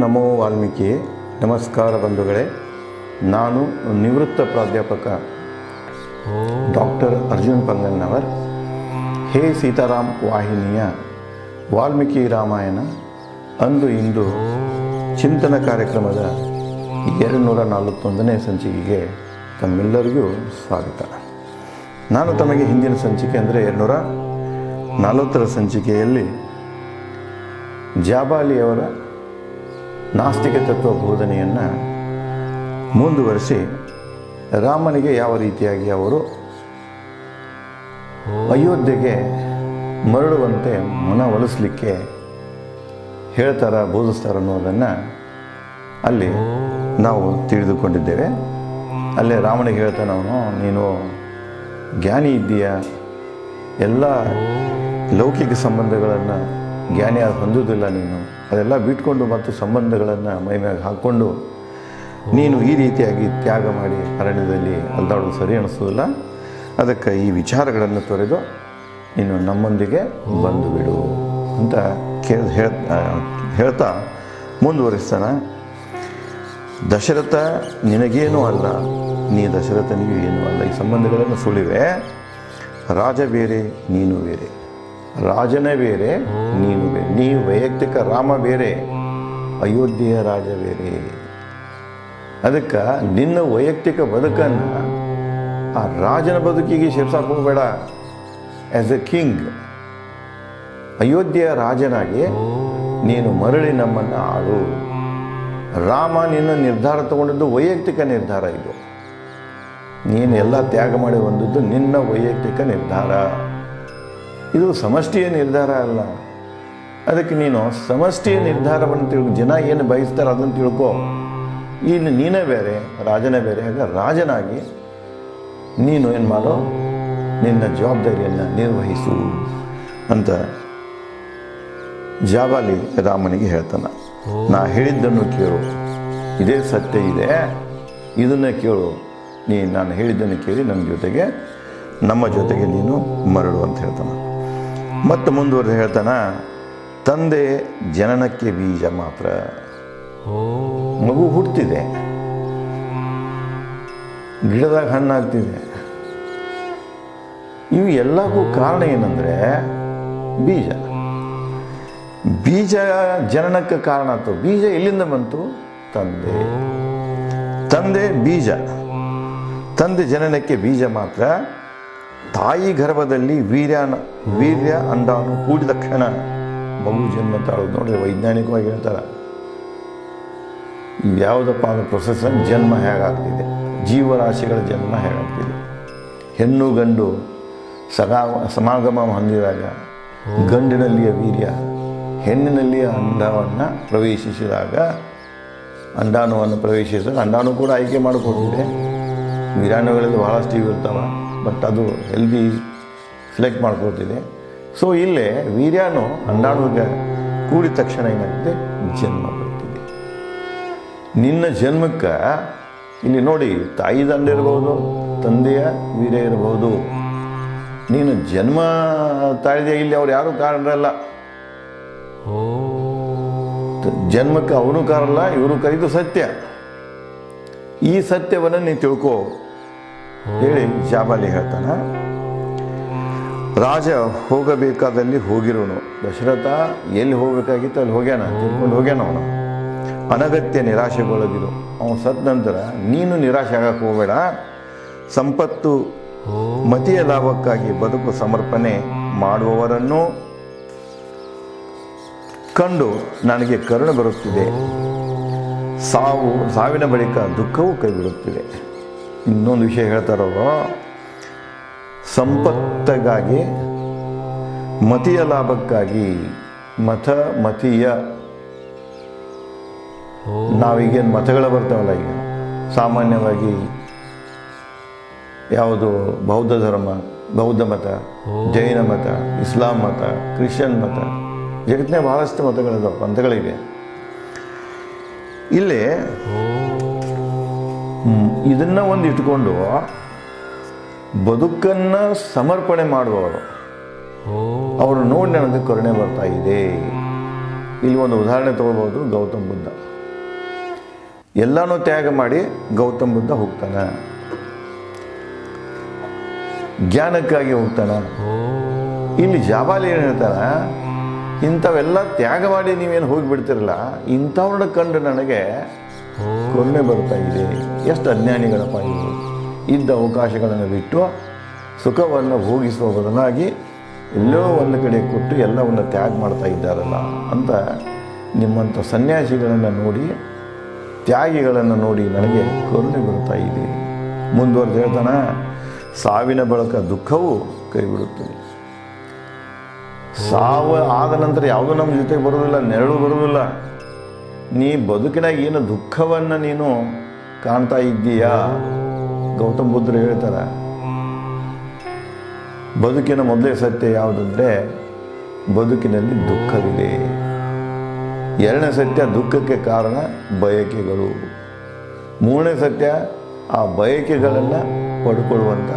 ನಮೋ ವಾಲ್ಮೀಕಿ ನಮಸ್ಕಾರ ಬಂಧುಗಳೇ ನಾನು ನಿವೃತ್ತ ಪ್ರಾಧ್ಯಾಪಕ ಡಾಕ್ಟರ್ ಅರ್ಜುನ್ ಪಂಗನ್ನವರ್ ಹೇ ಸೀತಾರಾಮ್ ವಾಹಿನಿಯ ವಾಲ್ಮೀಕಿ ರಾಮಾಯಣ ಅಂದು ಇಂದು ಚಿಂತನ ಕಾರ್ಯಕ್ರಮದ ಎರಡು ನೂರ ನಲವತ್ತೊಂದನೇ ಸಂಚಿಕೆಗೆ ತಮ್ಮೆಲ್ಲರಿಗೂ ಸ್ವಾಗತ ನಾನು ತಮಗೆ ಹಿಂದಿನ ಸಂಚಿಕೆ ಅಂದರೆ ಎರಡುನೂರ ನಲವತ್ತರ ಸಂಚಿಕೆಯಲ್ಲಿ ಜಾಬಾಲಿಯವರ ನಾಸ್ತಿಕ ತತ್ವ ಬೋಧನೆಯನ್ನು ಮುಂದುವರಿಸಿ ರಾಮನಿಗೆ ಯಾವ ರೀತಿಯಾಗಿ ಅವರು ಅಯೋಧ್ಯೆಗೆ ಮರಳುವಂತೆ ಮನವೊಲಿಸಲಿಕ್ಕೆ ಹೇಳ್ತಾರ ಬೋಧಿಸ್ತಾರ ಅನ್ನೋದನ್ನು ಅಲ್ಲಿ ನಾವು ತಿಳಿದುಕೊಂಡಿದ್ದೇವೆ ಅಲ್ಲೇ ರಾಮನಿಗೆ ಹೇಳ್ತಾನೆ ಅವನು ನೀನು ಜ್ಞಾನಿ ಇದ್ದೀಯ ಎಲ್ಲ ಲೌಕಿಕ ಸಂಬಂಧಗಳನ್ನು ಜ್ಞಾನಿ ಆಗಿ ಹೊಂದುವುದಿಲ್ಲ ನೀನು ಅದೆಲ್ಲ ಬಿಟ್ಕೊಂಡು ಮತ್ತು ಸಂಬಂಧಗಳನ್ನು ಮೈ ಮೇಲೆ ಹಾಕ್ಕೊಂಡು ನೀನು ಈ ರೀತಿಯಾಗಿ ತ್ಯಾಗ ಮಾಡಿ ಅರಣ್ಯದಲ್ಲಿ ಅಲ್ದಾಡೋದು ಸರಿ ಅನಿಸೋದಿಲ್ಲ ಅದಕ್ಕೆ ಈ ವಿಚಾರಗಳನ್ನು ತೊರೆದು ನೀನು ನಮ್ಮೊಂದಿಗೆ ಬಂದು ಬಿಡು ಅಂತ ಕೇಳಿ ಹೇಳ್ ಹೇಳ್ತಾ ಮುಂದುವರಿಸ್ತಾನೆ ದಶರಥ ನಿನಗೇನೂ ಅಲ್ಲ ನೀ ದಶರಥನಿಗೂ ಏನೂ ಅಲ್ಲ ಈ ಸಂಬಂಧಗಳನ್ನು ಸುಳಿವೆ ರಾಜ ಬೇರೆ ನೀನು ಬೇರೆ ರಾಜನೇ ಬೇರೆ ನೀನು ಬೇರೆ ನೀ ವೈಯಕ್ತಿಕ ರಾಮ ಬೇರೆ ಅಯೋಧ್ಯೆಯ ರಾಜ ಬೇರೆ ಅದಕ್ಕೆ ನಿನ್ನ ವೈಯಕ್ತಿಕ ಬದುಕನ್ನು ಆ ರಾಜನ ಬದುಕಿಗೆ ಸೇರ್ಸಕ್ಕೆ ಹೋಗಬೇಡ ಆ್ಯಸ್ ಎ ಕಿಂಗ್ ಅಯೋಧ್ಯೆಯ ರಾಜನಾಗಿ ನೀನು ಮರಳಿ ನಮ್ಮನ್ನು ಆಳು ರಾಮ ನಿನ್ನ ನಿರ್ಧಾರ ತಗೊಂಡದ್ದು ವೈಯಕ್ತಿಕ ನಿರ್ಧಾರ ಇದು ನೀನು ಎಲ್ಲ ತ್ಯಾಗ ಮಾಡಿ ಬಂದದ್ದು ನಿನ್ನ ವೈಯಕ್ತಿಕ ನಿರ್ಧಾರ ಇದು ಸಮಷ್ಟಿಯ ನಿರ್ಧಾರ ಅಲ್ಲ ಅದಕ್ಕೆ ನೀನು ಸಮಷ್ಟಿಯ ನಿರ್ಧಾರವನ್ನು ತಿಳ್ಕೊ ಜನ ಏನು ಬಯಸ್ತಾರೆ ಅದನ್ನು ತಿಳ್ಕೊ ಇಲ್ಲಿ ನೀನೇ ಬೇರೆ ರಾಜನೇ ಬೇರೆ ಆಗ ರಾಜನಾಗಿ ನೀನು ಏನು ಮಾಡೋ ನಿನ್ನ ಜವಾಬ್ದಾರಿಯನ್ನು ನಿರ್ವಹಿಸು ಅಂತ ಜಾಬಾಲಿ ರಾಮನಿಗೆ ಹೇಳ್ತಾನೆ ನಾ ಹೇಳಿದ್ದನ್ನು ಕೇಳು ಇದೇ ಸತ್ಯ ಇದೆ ಇದನ್ನು ಕೇಳು ನೀ ನಾನು ಹೇಳಿದ್ದನ್ನು ಕೇಳಿ ನನ್ನ ಜೊತೆಗೆ ನಮ್ಮ ಜೊತೆಗೆ ನೀನು ಮರಳು ಅಂತ ಹೇಳ್ತಾನೆ ಮತ್ತು ಮುಂದುವರೆದು ಹೇಳ್ತಾನ ತಂದೆ ಜನನಕ್ಕೆ ಬೀಜ ಮಾತ್ರ ಮಗು ಹುಟ್ಟಿದೆ ಗಿಡದಾಗ ಹಣ್ಣಾಗ್ತಿದೆ ಇವು ಎಲ್ಲಕ್ಕೂ ಕಾರಣ ಏನಂದರೆ ಬೀಜ ಬೀಜ ಜನನಕ್ಕೆ ಕಾರಣ ಆಯ್ತು ಬೀಜ ಎಲ್ಲಿಂದ ಬಂತು ತಂದೆ ತಂದೆ ಬೀಜ ತಂದೆ ಜನನಕ್ಕೆ ಬೀಜ ಮಾತ್ರ ತಾಯಿ ಗರ್ಭದಲ್ಲಿ ವೀರ್ಯಾನ ವೀರ್ಯ ಅಂಡಾನು ಕೂಡಿದ ಕ್ಷಣ ಮಗು ಜನ್ಮ ತಾಳೋದು ನೋಡ್ರಿ ವೈಜ್ಞಾನಿಕವಾಗಿ ಹೇಳ್ತಾರೆ ಯಾವುದಪ್ಪ ಅಂದ್ರೆ ಪ್ರೊಸೆಸ್ ಜನ್ಮ ಹೇಗಾಗ್ತಿದೆ ಜೀವರಾಶಿಗಳ ಜನ್ಮ ಹೇಗಾಗ್ತಿದೆ ಹೆಣ್ಣು ಗಂಡು ಸಗಾ ಸಮಾಗಮ ಹೊಂದಿದಾಗ ಗಂಡಿನಲ್ಲಿಯ ವೀರ್ಯ ಹೆಣ್ಣಿನಲ್ಲಿಯ ಅಂಡವನ್ನು ಪ್ರವೇಶಿಸಿದಾಗ ಅಂಡಾಣುವನ್ನು ಪ್ರವೇಶಿಸಿದಾಗ ಅಂಡಾಣು ಕೂಡ ಆಯ್ಕೆ ಮಾಡಿಕೊಟ್ಟಿದೆ ವೀರಾಣುಗಳಲ್ಲಿ ಬಹಳಷ್ಟು ಇವು ಇರ್ತಾವೆ ಬಟ್ ಅದು ಹೆಲ್ದಿ ಸೆಲೆಕ್ಟ್ ಮಾಡ್ಕೊಳ್ತಿದೆ ಸೊ ಇಲ್ಲೇ ವೀರ್ಯಾಣು ಅಂಡಾಣುವಿಗೆ ಕೂಡಿದ ತಕ್ಷಣ ಏನಾಗ್ತದೆ ಜನ್ಮ ಬರ್ತಿದೆ ನಿನ್ನ ಜನ್ಮಕ್ಕೆ ಇಲ್ಲಿ ನೋಡಿ ತಾಯಿ ದಂಡ ಇರಬಹುದು ತಂದೆಯ ವೀರ್ಯ ಇರಬಹುದು ನೀನು ಜನ್ಮ ತಾಳಿದೆ ಇಲ್ಲಿ ಅವ್ರು ಯಾರೂ ಕಾರಣರಲ್ಲ ಜನ್ಮಕ್ಕೆ ಅವನು ಕಾರಲ್ಲ ಇವರು ಕರೀದು ಸತ್ಯ ಈ ಸತ್ಯವನ್ನು ನೀನು ತಿಳ್ಕೋ ಹೇಳಿ ಜಾಬಾಲಿ ಹೇಳ್ತಾನ ರಾಜ ಹೋಗಬೇಕಾದಲ್ಲಿ ಹೋಗಿರೋನು ದಶರಥ ಎಲ್ಲಿ ಹೋಗಬೇಕಾಗಿತ್ತು ಅಲ್ಲಿ ಹೋಗ್ಯಾನ ತಿಳ್ಕೊಂಡು ಹೋಗ್ಯಾನ ಅವನು ಅನಗತ್ಯ ನಿರಾಶೆಗೊಳಗಿರು ಅವನು ಸತ್ ನಂತರ ನೀನು ನಿರಾಶೆ ಆಗಕ್ಕೆ ಹೋಗಬೇಡ ಸಂಪತ್ತು ಮತಿಯ ಲಾಭಕ್ಕಾಗಿ ಬದುಕು ಸಮರ್ಪಣೆ ಮಾಡುವವರನ್ನು ಕಂಡು ನನಗೆ ಕರುಣೆ ಬರುತ್ತಿದೆ ಸಾವು ಸಾವಿನ ಬಳಿಕ ದುಃಖವೂ ಕೈ ಬಿಡುತ್ತಿದೆ ಇನ್ನೊಂದು ವಿಷಯ ಹೇಳ್ತಾರೋ ಸಂಪತ್ತಿಗಾಗಿ ಮತಿಯ ಲಾಭಕ್ಕಾಗಿ ಮತ ಮತೀಯ ನಾವೀಗೇನು ಮತಗಳು ಬರ್ತಾವಲ್ಲ ಈಗ ಸಾಮಾನ್ಯವಾಗಿ ಯಾವುದು ಬೌದ್ಧ ಧರ್ಮ ಬೌದ್ಧ ಮತ ಜೈನ ಮತ ಇಸ್ಲಾಂ ಮತ ಕ್ರಿಶ್ಚಿಯನ್ ಮತ ಜಗತ್ತಿನ ಬಹಳಷ್ಟು ಮತಗಳಿದಾವೆ ಪಂಥಗಳಿವೆ ಇಲ್ಲಿ ಹ್ಮ್, ಇದನ್ನ ಒಂದು ಇಟ್ಕೊಂಡು ಬದುಕನ್ನು ಸಮರ್ಪಣೆ ಮಾಡುವವರು ಅವರು ನೋಡಿ ನನಗೆ ಕರುಣೆ ಬರ್ತಾ ಇದೆ ಇಲ್ಲಿ ಒಂದು ಉದಾಹರಣೆ ತಗೊಳ್ಬೋದು ಗೌತಮ್ ಬುದ್ಧ ಎಲ್ಲನೂ ತ್ಯಾಗ ಮಾಡಿ ಗೌತಮ ಬುದ್ಧ ಹೋಗ್ತಾನೆ ಜ್ಞಾನಕ್ಕಾಗಿ ಹೋಗ್ತಾನೆ ಇಲ್ಲಿ ಜಾಬಾಲಿ ಏನು ಹೇಳ್ತಾನ ಇಂಥವೆಲ್ಲ ತ್ಯಾಗ ಮಾಡಿ ನೀವೇನು ಹೋಗಿಬಿಡ್ತಿರಲ್ಲ ಇಂಥವ್ರನ್ನ ಕಂಡು ನನಗೆ ಕರುಣೆ ಬರ್ತಾ ಇದೆ ಎಷ್ಟು ಅಜ್ಞಾನಿಗಳಪ್ಪ ಇವರು ಇದ್ದ ಅವಕಾಶಗಳನ್ನು ಬಿಟ್ಟು ಸುಖವನ್ನು ಭೋಗಿಸುವ ಬದಲಾಗಿ ಎಲ್ಲೋ ಒಂದು ಕಡೆ ಕೊಟ್ಟು ಎಲ್ಲವನ್ನು ತ್ಯಾಗ ಮಾಡ್ತಾ ಇದ್ದಾರಲ್ಲ ಅಂತ ನಿಮ್ಮಂಥ ಸನ್ಯಾಸಿಗಳನ್ನು ನೋಡಿ ತ್ಯಾಗಿಗಳನ್ನು ನೋಡಿ ನನಗೆ ಕರುಣೆ ಬರ್ತಾ ಇದೆ ಮುಂದುವರೆದು ಹೇಳ್ತಾನ ಸಾವಿನ ಬಳಕ ದುಃಖವು ಕೈಬಿಡುತ್ತದೆ ಸಾವು ಆದ ನಂತರ ಯಾವುದೂ ನಮ್ಮ ಜೊತೆಗೆ ಬರೋದಿಲ್ಲ ನೆರಳು ಬರೋದಿಲ್ಲ ನೀ ಬದುಕಿನಾಗ ಏನು ದುಃಖವನ್ನು ನೀನು ಕಾಣ್ತಾ ಇದ್ದೀಯಾ ಗೌತಮ್ ಬುದ್ಧರು ಹೇಳ್ತಾರೆ ಬದುಕಿನ ಮೊದಲೇ ಸತ್ಯ ಯಾವುದಂದ್ರೆ ಬದುಕಿನಲ್ಲಿ ದುಃಖವಿದೆ ಎರಡನೇ ಸತ್ಯ ದುಃಖಕ್ಕೆ ಕಾರಣ ಬಯಕೆಗಳು ಮೂರನೇ ಸತ್ಯ ಆ ಬಯಕೆಗಳನ್ನು ಪಡ್ಕೊಳ್ಳುವಂಥ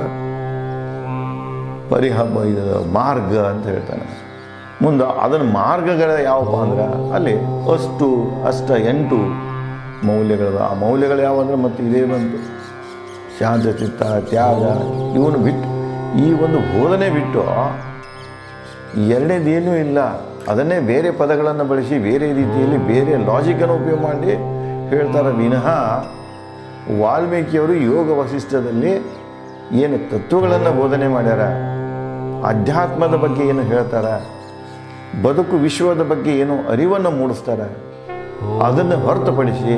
ಪರಿಹಬ್ಬ ಇದು ಮಾರ್ಗ ಅಂತ ಹೇಳ್ತಾನೆ ಮುಂದೆ ಅದನ್ನ ಮಾರ್ಗಗಳ ಯಾವಪ್ಪ ಅಂದ್ರೆ ಅಲ್ಲಿ ಅಷ್ಟು ಅಷ್ಟ ಎಂಟು ಮೌಲ್ಯಗಳು ಆ ಮೌಲ್ಯಗಳು ಯಾವ ಅಂದ್ರೆ ಮತ್ತೆ ಇದೇ ಬಂತು ಶಾಂತ ಚಿತ್ತ ತ್ಯಾಗ ಇವನು ಬಿಟ್ಟು ಈ ಒಂದು ಬೋಧನೆ ಬಿಟ್ಟು ಎರಡನೇದೇನೂ ಇಲ್ಲ ಅದನ್ನೇ ಬೇರೆ ಪದಗಳನ್ನು ಬಳಸಿ ಬೇರೆ ರೀತಿಯಲ್ಲಿ ಬೇರೆ ಲಾಜಿಕನ್ನು ಉಪಯೋಗ ಮಾಡಿ ಹೇಳ್ತಾರೆ ವಿನಃ ವಾಲ್ಮೀಕಿಯವರು ಯೋಗ ವಶಿಷ್ಠದಲ್ಲಿ ಏನು ತತ್ವಗಳನ್ನು ಬೋಧನೆ ಮಾಡ್ಯಾರ ಅಧ್ಯಾತ್ಮದ ಬಗ್ಗೆ ಏನು ಹೇಳ್ತಾರ ಬದುಕು ವಿಶ್ವದ ಬಗ್ಗೆ ಏನು ಅರಿವನ್ನು ಮೂಡಿಸ್ತಾರೆ ಅದನ್ನು ಹೊರತುಪಡಿಸಿ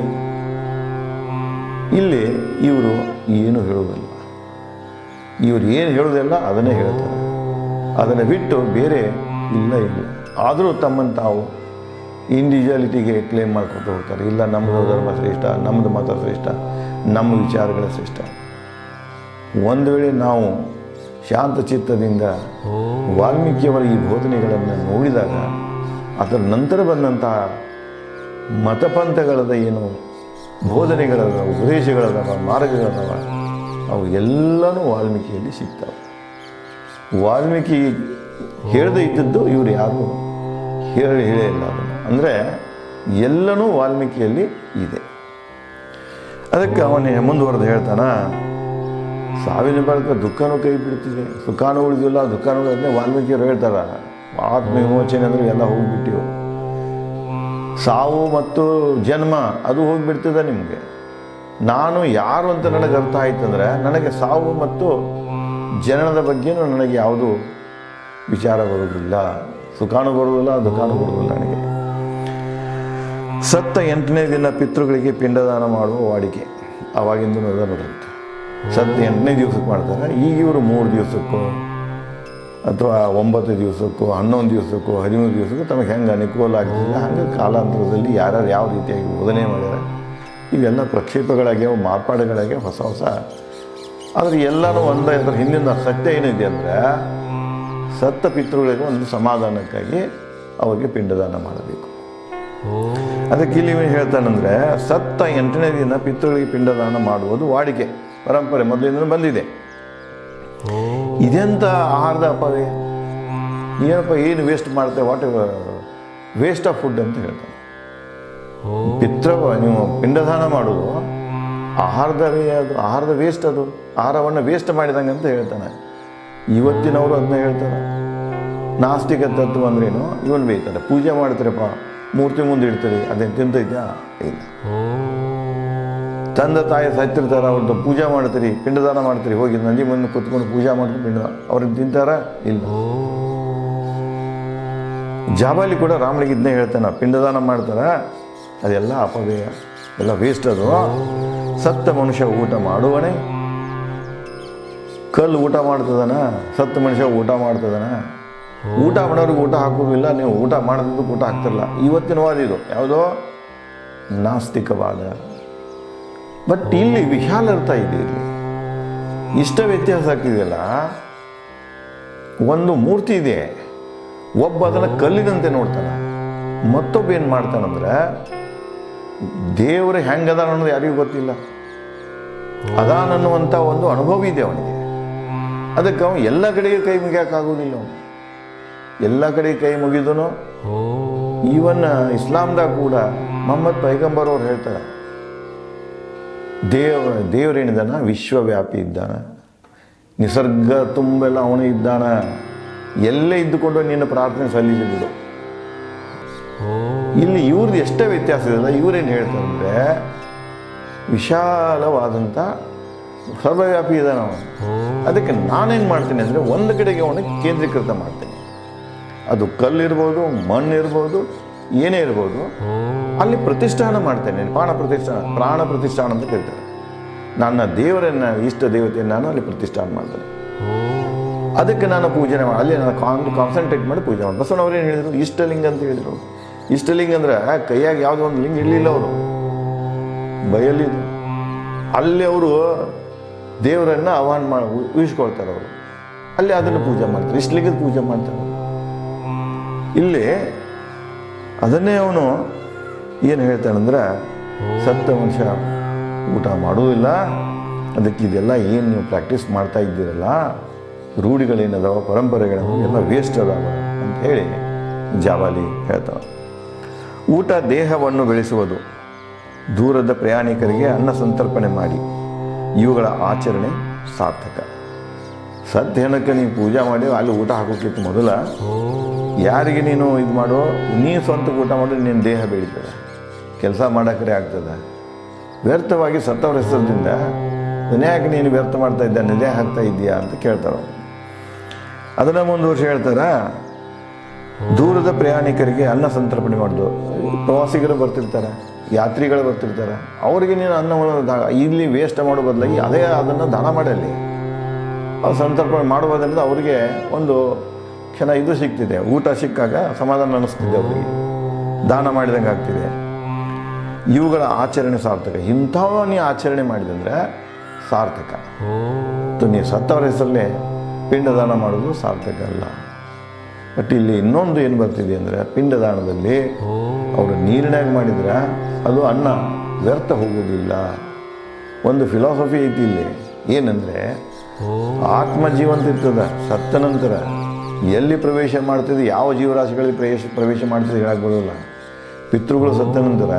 ಇಲ್ಲಿ ಇವರು ಏನು ಹೇಳುವುದಿಲ್ಲ ಇವರು ಏನು ಹೇಳೋದಿಲ್ಲ ಅದನ್ನೇ ಹೇಳ್ತಾರೆ ಅದನ್ನು ಬಿಟ್ಟು ಬೇರೆ ಇಲ್ಲ ಇಲ್ಲ ಆದರೂ ತಮ್ಮನ್ನು ತಾವು ಇಂಡಿವಿಜುವಾಲಿಟಿಗೆ ಕ್ಲೇಮ್ ಮಾಡ್ಕೊತ ಹೋಗ್ತಾರೆ ಇಲ್ಲ ನಮ್ಮದು ಧರ್ಮ ಶ್ರೇಷ್ಠ ನಮ್ಮದು ಮತ ಶ್ರೇಷ್ಠ ನಮ್ಮ ವಿಚಾರಗಳ ಶ್ರೇಷ್ಠ ಒಂದು ವೇಳೆ ನಾವು ಶಾಂತ ಚಿತ್ತದಿಂದ ವಾಲ್ಮೀಕಿಯವರ ಈ ಬೋಧನೆಗಳನ್ನು ನೋಡಿದಾಗ ಅದರ ನಂತರ ಬಂದಂತಹ ಮತಪಂಥಗಳದ ಏನು ಬೋಧನೆಗಳದ ಉಪದೇಶಗಳದವ ಮಾರ್ಗಗಳದವ ಅವು ಎಲ್ಲನೂ ವಾಲ್ಮೀಕಿಯಲ್ಲಿ ಸಿಗ್ತವೆ ವಾಲ್ಮೀಕಿ ಹೇಳದೇ ಇದ್ದದ್ದು ಇವರು ಯಾರು ಹೇಳಿ ಹೇಳೇ ಇಲ್ಲ ಅದನ್ನು ಅಂದರೆ ಎಲ್ಲನೂ ವಾಲ್ಮೀಕಿಯಲ್ಲಿ ಇದೆ ಅದಕ್ಕೆ ಅವನೇ ಮುಂದುವರೆದು ಹೇಳ್ತಾನ ಸಾವಿನ ಬಳಿಕ ದುಃಖನೂ ಕೈ ಬಿಡ್ತಿದೆ ಸುಖಾನು ಉಳಿದಿಲ್ಲ ದುಃಖನೂ ಅದನ್ನೇ ವಾಲ್ಮೀಕಿಯವರು ಹೇಳ್ತಾರ ಆತ್ಮ ವಿಮೋಚನೆ ಅಂದ್ರೆ ಎಲ್ಲ ಹೋಗ್ಬಿಟ್ಟಿವು ಸಾವು ಮತ್ತು ಜನ್ಮ ಅದು ಹೋಗಿಬಿಡ್ತದೆ ನಿಮಗೆ ನಾನು ಯಾರು ಅಂತ ನನಗೆ ಅರ್ಥ ಆಯ್ತಂದ್ರೆ ನನಗೆ ಸಾವು ಮತ್ತು ಜನನದ ಬಗ್ಗೆನೂ ನನಗೆ ಯಾವುದು ವಿಚಾರ ಬರೋದಿಲ್ಲ ಸುಖಾನು ಬರೋದಿಲ್ಲ ದುಃಖಾನು ಬರೋದಿಲ್ಲ ನನಗೆ ಸತ್ತ ಎಂಟನೇ ದಿನ ಪಿತೃಗಳಿಗೆ ಪಿಂಡದಾನ ಮಾಡುವ ವಾಡಿಕೆ ಅವಾಗಿಂದ ಬರುತ್ತೆ ಸತ್ತ ಎಂಟನೇ ದಿವಸಕ್ಕೆ ಮಾಡ್ತಾರೆ ಈಗ ಇವರು ಮೂರು ದಿವಸಕ್ಕೂ ಅಥವಾ ಒಂಬತ್ತು ದಿವಸಕ್ಕೂ ಹನ್ನೊಂದು ದಿವಸಕ್ಕೂ ಹದಿಮೂರು ದಿವಸಕ್ಕೂ ತಮಗೆ ಹೆಂಗೆ ಅನುಕೂಲ ಆಗ್ತಿಲ್ಲ ಹಂಗೆ ಕಾಲಾಂತರದಲ್ಲಿ ಯಾರ್ಯಾರು ಯಾವ ರೀತಿಯಾಗಿ ಬೋಧನೆ ಮಾಡ್ಯಾರ ಇವೆಲ್ಲ ಪ್ರಕ್ಷೇಪಗಳಾಗ್ಯಾವ ಮಾರ್ಪಾಡುಗಳಾಗ್ಯಾವ ಹೊಸ ಹೊಸ ಆದರೆ ಎಲ್ಲನೂ ಒಂದೇ ಅದ್ರ ಹಿಂದಿನ ಸತ್ಯ ಏನಿದೆ ಅಂದರೆ ಸತ್ತ ಪಿತೃಗಳಿಗೆ ಒಂದು ಸಮಾಧಾನಕ್ಕಾಗಿ ಅವರಿಗೆ ಪಿಂಡದಾನ ಮಾಡಬೇಕು ಅದಕ್ಕೆ ಇಲ್ಲಿ ಏನು ಹೇಳ್ತಾನಂದ್ರೆ ಸತ್ತ ಎಂಟನೇ ದಿನ ಪಿತೃಗಳಿಗೆ ಪಿಂಡದಾನ ಮಾಡುವುದು ವಾಡಿಕೆ ಪರಂಪರೆ ಮೊದಲಿಂದ ಬಂದಿದೆ ಇದೆಂತ ಆಹಾರದ ಅಪವೇ ಏನಪ್ಪ ಏನು ವೇಸ್ಟ್ ಮಾಡ್ತೇವೆ ವಾಟ್ ವೇಸ್ಟ್ ಆಫ್ ಫುಡ್ ಅಂತ ಹೇಳ್ತಾನೆ ಪಿತ್ರ ನೀವು ಪಿಂಡದಾನ ಮಾಡೋದು ಆಹಾರದವೇ ಅದು ಆಹಾರದ ವೇಸ್ಟ್ ಅದು ಆಹಾರವನ್ನು ವೇಸ್ಟ್ ಮಾಡಿದಂಗೆ ಅಂತ ಹೇಳ್ತಾನೆ ಇವತ್ತಿನವರು ಅದನ್ನ ಹೇಳ್ತಾರೆ ನಾಸ್ತಿಕ ತತ್ವ ಅಂದ್ರೇನು ಇವನು ಬೈತಾರೆ ಪೂಜೆ ಮಾಡ್ತೀರಪ್ಪ ಮೂರ್ತಿ ಮುಂದೆ ಇಡ್ತೀರಿ ಅದೇನು ತಿಂತೈತ್ಯಾ ಇಲ್ಲ ತಂದೆ ತಾಯಿ ಸತ್ತಿರ್ತಾರ ಅವ್ರದ್ದು ಪೂಜೆ ಮಾಡ್ತೀರಿ ಪಿಂಡದಾನ ಮಾಡ್ತೀರಿ ಹೋಗಿ ನಂದಿ ಮುಂದೆ ಕುತ್ಕೊಂಡು ಪೂಜೆ ಮಾಡ್ಕೊಂಡು ಪಿಂಡ ಅವ್ರಿಗೆ ತಿಂತಾರ ಇಲ್ಲ ಜಾಬಾಲಿ ಕೂಡ ರಾಮನಿಗೆ ಇದನ್ನೇ ಹೇಳ್ತಾನೆ ಪಿಂಡದಾನ ಮಾಡ್ತಾರ ಅದೆಲ್ಲ ಅಪವ್ಯಯ ಎಲ್ಲ ವೇಸ್ಟ್ ಅದು ಸತ್ತ ಮನುಷ್ಯ ಊಟ ಮಾಡುವನೇ ಕಲ್ಲು ಊಟ ಮಾಡ್ತದನ ಸತ್ತ ಮನುಷ್ಯ ಊಟ ಮಾಡ್ತದನ ಊಟ ಮಾಡೋರಿಗೆ ಊಟ ಹಾಕೋದಿಲ್ಲ ನೀವು ಊಟ ಮಾಡೋದಕ್ಕೆ ಊಟ ಹಾಕ್ತಿರಲ್ಲ ಇವತ್ತಿನ ವಾದ ಇದು ಯಾವುದೋ ನಾಸ್ತಿಕವಾದ ಬಟ್ ಇಲ್ಲಿ ವಿಶಾಲ ಅರ್ಥ ಇದೆ ಇಲ್ಲಿ ಇಷ್ಟ ವ್ಯತ್ಯಾಸ ಆಗ್ತಿದೆಯಲ್ಲ ಒಂದು ಮೂರ್ತಿ ಇದೆ ಒಬ್ಬ ಅದನ್ನು ಕಲ್ಲಿನಂತೆ ನೋಡ್ತಾನೆ ಮತ್ತೊಬ್ಬ ಏನು ಮಾಡ್ತಾನಂದ್ರೆ ದೇವರು ಹೆಂಗದ ಅನ್ನೋದು ಯಾರಿಗೂ ಗೊತ್ತಿಲ್ಲ ಅದಾನನ್ನುವಂಥ ಒಂದು ಅನುಭವ ಇದೆ ಅವನಿಗೆ ಅದಕ್ಕೆ ಅವನು ಎಲ್ಲ ಕಡೆಗೆ ಕೈ ಮುಗಿಯೋಕ್ಕಾಗೋದಿಲ್ಲ ಅವನು ಎಲ್ಲ ಕಡೆ ಕೈ ಮುಗಿದನು ಈವನ್ ಇಸ್ಲಾಂದಾಗ ಕೂಡ ಮೊಹಮ್ಮದ್ ಪೈಗಂಬರ್ ಅವ್ರು ಹೇಳ್ತಾರೆ ದೇವ ದೇವರೇನಿದ್ದಾನ ವಿಶ್ವವ್ಯಾಪಿ ಇದ್ದಾನ ನಿಸರ್ಗ ತುಂಬೆಲ್ಲ ಅವನು ಇದ್ದಾನ ಎಲ್ಲೇ ಇದ್ದುಕೊಂಡು ನಿನ್ನ ಪ್ರಾರ್ಥನೆ ಸಲ್ಲಿಸಿ ಬಿಡು ಇಲ್ಲಿ ಇವ್ರದ್ದು ಎಷ್ಟೇ ವ್ಯತ್ಯಾಸ ಇದೆ ಇವ್ರೇನು ಹೇಳ್ತಾರೆ ಅಂದರೆ ವಿಶಾಲವಾದಂಥ ಸರ್ವವ್ಯಾಪಿ ಇದ್ದಾನ ಅವನು ಅದಕ್ಕೆ ನಾನೇನು ಮಾಡ್ತೀನಿ ಅಂದರೆ ಒಂದು ಕಡೆಗೆ ಅವನಿಗೆ ಕೇಂದ್ರೀಕೃತ ಮಾಡ್ತೀನಿ ಅದು ಕಲ್ಲಿರ್ಬೋದು ಮಣ್ಣು ಇರ್ಬೋದು ಏನೇ ಇರ್ಬೋದು ಅಲ್ಲಿ ಪ್ರತಿಷ್ಠಾನ ಮಾಡ್ತೇನೆ ಪ್ರಾಣ ಪ್ರತಿಷ್ಠಾನ ಪ್ರಾಣ ಪ್ರತಿಷ್ಠಾನ ಅಂತ ಕರೀತಾರೆ ನನ್ನ ದೇವರನ್ನ ಇಷ್ಟ ದೇವತೆಯನ್ನು ನಾನು ಅಲ್ಲಿ ಪ್ರತಿಷ್ಠಾನ ಮಾಡ್ತೇನೆ ಅದಕ್ಕೆ ನಾನು ಪೂಜನೆ ಮಾಡಿ ಅಲ್ಲಿ ನಾನು ಕಾನ್ ಕಾನ್ಸಂಟ್ರೇಟ್ ಮಾಡಿ ಪೂಜೆ ಮಾಡಿ ಬಸವಣ್ಣವ್ರು ಏನು ಹೇಳಿದರು ಇಷ್ಟಲಿಂಗ ಅಂತ ಹೇಳಿದರು ಇಷ್ಟಲಿಂಗ ಅಂದ್ರೆ ಕೈಯಾಗ ಯಾವುದೋ ಒಂದು ಲಿಂಗ ಇರಲಿಲ್ಲ ಅವರು ಬಯಲಿದು ಅಲ್ಲಿ ಅವರು ದೇವರನ್ನ ಆಹ್ವಾನ ಮಾಡಿ ಊಹಿಸ್ಕೊಳ್ತಾರೆ ಅವರು ಅಲ್ಲಿ ಅದನ್ನು ಪೂಜೆ ಮಾಡ್ತಾರೆ ಇಷ್ಟಲಿಂಗದ ಪೂಜೆ ಮಾಡ್ತಾರೆ ಅವರು ಇಲ್ಲಿ ಅದನ್ನೇ ಅವನು ಏನು ಹೇಳ್ತಾನಂದ್ರೆ ಸತ್ತ ಮನುಷ್ಯ ಊಟ ಮಾಡೋದಿಲ್ಲ ಅದಕ್ಕೆ ಇದೆಲ್ಲ ಏನು ನೀವು ಪ್ರಾಕ್ಟೀಸ್ ಮಾಡ್ತಾ ಇದ್ದೀರಲ್ಲ ರೂಢಿಗಳೇನದಾವ ಪರಂಪರೆಗಳು ಎಲ್ಲ ವೇಸ್ಟ್ ಅದಾವ ಅಂತ ಹೇಳಿ ಜಾವಾಲಿ ಹೇಳ್ತಾನೆ ಊಟ ದೇಹವನ್ನು ಬೆಳೆಸುವುದು ದೂರದ ಪ್ರಯಾಣಿಕರಿಗೆ ಅನ್ನ ಸಂತರ್ಪಣೆ ಮಾಡಿ ಇವುಗಳ ಆಚರಣೆ ಸಾರ್ಥಕ ಸತ್ಯನಕ್ಕೆ ನೀವು ಪೂಜೆ ಮಾಡಿ ಅಲ್ಲಿ ಊಟ ಹಾಕೋಕ್ಕಿಂತ ಮೊದಲ ಯಾರಿಗೆ ನೀನು ಇದು ಮಾಡೋ ನೀ ಸ್ವಂತ ಊಟ ಮಾಡಿ ನಿನ್ನ ದೇಹ ಬೆಳೀತದೆ ಕೆಲಸ ಮಾಡೋಕ್ಕರೆ ಆಗ್ತದೆ ವ್ಯರ್ಥವಾಗಿ ಸತ್ತವ್ರ ಹೆಸರದಿಂದ ಯಾಕೆ ನೀನು ವ್ಯರ್ಥ ಮಾಡ್ತಾ ಇದ್ದ ನಿದೆ ಹಾಕ್ತಾ ಇದ್ದೀಯಾ ಅಂತ ಕೇಳ್ತಾರೆ ಅವ್ರು. ಅದನ್ನ ಮುಂದುವರ್ಷ ಹೇಳ್ತಾರ ದೂರದ ಪ್ರಯಾಣಿಕರಿಗೆ ಅನ್ನ ಸಂತರ್ಪಣೆ ಮಾಡೋದು ಪ್ರವಾಸಿಗರು ಬರ್ತಿರ್ತಾರೆ ಯಾತ್ರಿಗಳು ಬರ್ತಿರ್ತಾರೆ ಅವರಿಗೆ ನೀನು ಅನ್ನವನ್ನು ದಾ- ಇಲ್ಲಿ ವೇಸ್ಟ್ ಮಾಡೋ ಬದಲಾಗಿ ಅದೇ ಅದನ್ನು ದಾನ ಮಾಡಲಿ ಅದು ಸಂತರ್ಪಣೆ ಮಾಡುವುದರಿಂದ ಅವರಿಗೆ ಒಂದು ಕ್ಷಣ ಇದು ಸಿಗ್ತಿದೆ ಊಟ ಸಿಕ್ಕಾಗ ಸಮಾಧಾನ ಅನ್ನಿಸ್ತಿದೆ ಅವರಿಗೆ ದಾನ ಮಾಡಿದಂಗೆ ಆಗ್ತಿದೆ ಇವುಗಳ ಆಚರಣೆ ಸಾರ್ಥಕ ಇಂಥವ ನೀ ಆಚರಣೆ ಮಾಡಿದಂದ್ರೆ ಸಾರ್ಥಕ ಮತ್ತು ನೀವು ಸತ್ತವರ ಹೆಸರಲ್ಲೇ ಪಿಂಡದಾನ ಮಾಡೋದು ಸಾರ್ಥಕ ಅಲ್ಲ ಬಟ್ ಇಲ್ಲಿ ಇನ್ನೊಂದು ಏನು ಬರ್ತಿದೆ ಅಂದರೆ ಪಿಂಡದಾನದಲ್ಲಿ ಅವರು ನೀರಿನಾಗ ಮಾಡಿದ್ರೆ ಅದು ಅನ್ನ ವ್ಯರ್ಥ ಹೋಗೋದಿಲ್ಲ ಒಂದು ಫಿಲಾಸಫಿ ಐತಿ ಇಲ್ಲಿ ಏನಂದರೆ ಆತ್ಮ ಜೀವಂತ ಇರ್ತದ ಸತ್ತ ನಂತರ ಎಲ್ಲಿ ಪ್ರವೇಶ ಮಾಡ್ತಿದೆ ಯಾವ ಜೀವರಾಶಿಗಳಿಗೆ ಪ್ರವೇಶ ಪ್ರವೇಶ ಮಾಡ್ತಿದೆ ಹೇಳಕ್ಕೆ ಬರೋಲ್ಲ ಪಿತೃಗಳು ಸತ್ತ ನಂತರ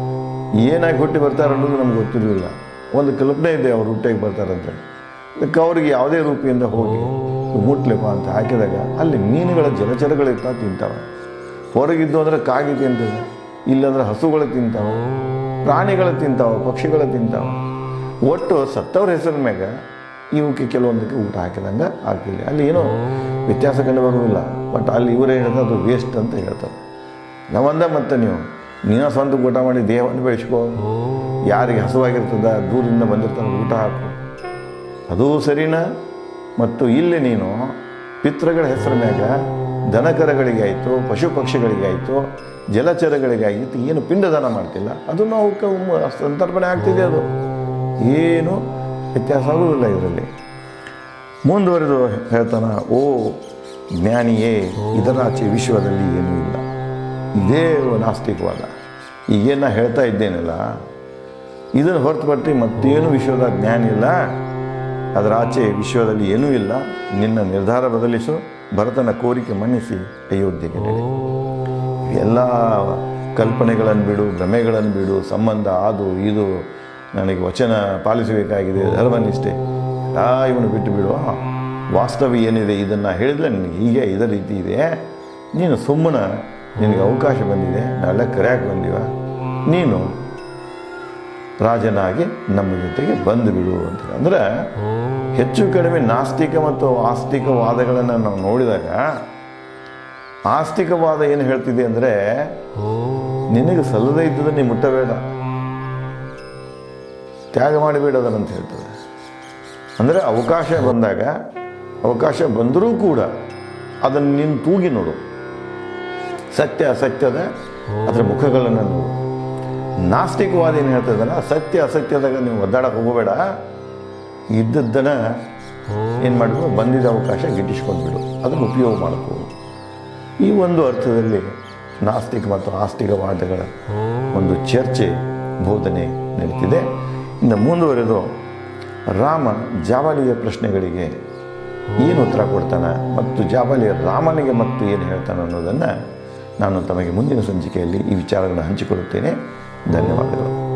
ಏನಾಗಿ ಹುಟ್ಟಿ ಬರ್ತಾರೆ ಅನ್ನೋದು ನಮ್ಗೆ ಗೊತ್ತಿರಲಿಲ್ಲ ಒಂದು ಕಲ್ಪನೆ ಇದೆ ಅವ್ರು ಹುಟ್ಟಿಗೆ ಬರ್ತಾರಂತೆ ಅದಕ್ಕೆ ಅವ್ರಿಗೆ ಯಾವುದೇ ರೂಪಿಯಿಂದ ಹೋಗಿ ಮುಟ್ಲೆಪ್ಪ ಅಂತ ಹಾಕಿದಾಗ ಅಲ್ಲಿ ಮೀನುಗಳ ಜಲಚರಗಳಿರ್ತಾವ ತಿಂತಾವೆ ಹೊರಗಿದ್ದು ಅಂದರೆ ಕಾಗಿ ತಿಂತದೆ ಇಲ್ಲಾಂದ್ರೆ ಹಸುಗಳು ತಿಂತಾವೆ ಪ್ರಾಣಿಗಳು ತಿಂತಾವೆ ಪಕ್ಷಿಗಳು ತಿಂತಾವೆ ಒಟ್ಟು ಸತ್ತವ್ರ ಹೆಸರ ಮ್ಯಾಗ ಇವಕ್ಕೆ ಕೆಲವೊಂದಕ್ಕೆ ಊಟ ಹಾಕಿದಂಗೆ ಆಗ್ತಿಲ್ಲ ಅಲ್ಲಿ ಏನೋ ವ್ಯತ್ಯಾಸ ಕಂಡು ಬರೋದಿಲ್ಲ ಬಟ್ ಅಲ್ಲಿ ಇವರೇ ಹೇಳಿದ್ರೆ ಅದು ವೇಸ್ಟ್ ಅಂತ ಹೇಳ್ತಾರೆ ನಾವಂದ ಮತ್ತೆ ನೀವು ನೀನು ಸ್ವಂತ ಊಟ ಮಾಡಿ ದೇಹವನ್ನು ಬೆಳೆಸ್ಕೋ ಯಾರಿಗೆ ಹಸುವಾಗಿರ್ತದ ದೂರದಿಂದ ಬಂದಿರ್ತಾನೆ ಊಟ ಹಾಕು ಅದು ಸರಿನಾ ಮತ್ತು ಇಲ್ಲಿ ನೀನು ಪಿತೃಗಳ ಹೆಸರ ಮ್ಯಾಗ ದನಕರಗಳಿಗೆ ಆಯಿತು ಪಶು ಪಕ್ಷಿಗಳಿಗೆ ಆಯಿತು ಜಲಚರಗಳಿಗೆ ಆಯಿತು ಏನು ಪಿಂಡದಾನ ಮಾಡ್ತಿಲ್ಲ ಅದು ನಾವು ಕ- ಸಂತರ್ಪಣೆ ಆಗ್ತಿದೆ ಅದು ಏನು ವ್ಯತ್ಯಾಸ ಆಗುವುದಿಲ್ಲ ಇದರಲ್ಲಿ ಮುಂದುವರೆದು ಹೇಳ್ತಾನ ಓ ಜ್ಞಾನಿಯೇ ಇದರಾಚೆ ವಿಶ್ವದಲ್ಲಿ ಏನೂ ಇಲ್ಲ ಇದೇ ನಾಸ್ತಿಕವಾದ ಈಗೇನು ನಾ ಹೇಳ್ತಾ ಇದ್ದೇನಲ್ಲ ಇದನ್ನು ಹೊರತುಪಟ್ಟು ಮತ್ತೇನು ವಿಶ್ವದ ಜ್ಞಾನ ಇಲ್ಲ ಅದರ ಆಚೆ ವಿಶ್ವದಲ್ಲಿ ಏನೂ ಇಲ್ಲ ನಿನ್ನ ನಿರ್ಧಾರ ಬದಲಿಸು ಭರತನ ಕೋರಿಕೆ ಮನ್ನಿಸಿ ಅಯೋಧ್ಯೆಗೆ ನಡೆ ಎಲ್ಲ ಕಲ್ಪನೆಗಳನ್ನು ಬಿಡು ಭ್ರಮೆಗಳನ್ನು ಬಿಡು ಸಂಬಂಧ ಅದು ಇದು ನನಗೆ ವಚನ ಪಾಲಿಸಬೇಕಾಗಿದೆ ಧರ್ಮನಿಷ್ಠೆ ಎಲ್ಲ ಇವನು ಬಿಟ್ಟು ಬಿಡು ವಾಸ್ತವ ಏನಿದೆ ಇದನ್ನು ಹೇಳಿದ್ರೆ ನಿನಗೆ ಹೀಗೆ ಇದೇ ರೀತಿ ಇದೆ ನೀನು ಸುಮ್ಮನೆ ನಿನಗೆ ಅವಕಾಶ ಬಂದಿದೆ ನಾವೆಲ್ಲ ಕರೆಯಕ್ಕೆ ಬಂದೀವ ನೀನು ರಾಜನಾಗಿ ನಮ್ಮ ಜೊತೆಗೆ ಬಂದು ಬಿಡು ಅಂತ ಅಂದರೆ ಹೆಚ್ಚು ಕಡಿಮೆ ನಾಸ್ತಿಕ ಮತ್ತು ಆಸ್ತಿಕವಾದಗಳನ್ನು ನಾವು ನೋಡಿದಾಗ ಆಸ್ತಿಕವಾದ ಏನು ಹೇಳ್ತಿದೆ ಅಂದರೆ ನಿನಗೆ ಸಲ್ಲದೇ ಇದ್ದದ ನೀ ಮುಟ್ಟಬೇಡ ತ್ಯಾಗ ಮಾಡಿಬೇಡ ಅದನ್ನಂತ ಹೇಳ್ತದೆ ಅಂದರೆ ಅವಕಾಶ ಬಂದಾಗ ಅವಕಾಶ ಬಂದರೂ ಕೂಡ ಅದನ್ನು ನೀನು ತೂಗಿ ನೋಡು ಸತ್ಯ ಅಸತ್ಯದ ಅದರ ಮುಖಗಳನ್ನು ನೋಡು ನಾಸ್ತಿಕವಾದ ಏನು ಹೇಳ್ತದಲ್ಲ ಸತ್ಯ ಅಸತ್ಯದಾಗ ನೀವು ಒದ್ದಾಡಕ್ಕೆ ಹೋಗಬೇಡ ಇದ್ದದ್ದನ್ನು ಏನು ಮಾಡಬೇಕು ಬಂದಿದ್ದ ಅವಕಾಶ ಗಿಟ್ಟಿಸ್ಕೊಂಡ್ಬಿಡು ಅದನ್ನು ಉಪಯೋಗ ಮಾಡ್ಕೋ ಈ ಒಂದು ಅರ್ಥದಲ್ಲಿ ನಾಸ್ತಿಕ ಮತ್ತು ಆಸ್ತಿಕವಾದಗಳ ಒಂದು ಚರ್ಚೆ ಬೋಧನೆ ನಡೀತಿದೆ ಇನ್ನು ಮುಂದುವರೆದು ರಾಮ ಜಾಬಾಲಿಯ ಪ್ರಶ್ನೆಗಳಿಗೆ ಏನು ಉತ್ತರ ಕೊಡ್ತಾನೆ ಮತ್ತು ಜಾಬಾಲಿಯ ರಾಮನಿಗೆ ಮತ್ತು ಏನು ಹೇಳ್ತಾನೆ ಅನ್ನೋದನ್ನು ನಾನು ತಮಗೆ ಮುಂದಿನ ಸಂಚಿಕೆಯಲ್ಲಿ ಈ ವಿಚಾರಗಳನ್ನು ಹಂಚಿಕೊಳ್ಳುತ್ತೇನೆ ಧನ್ಯವಾದಗಳು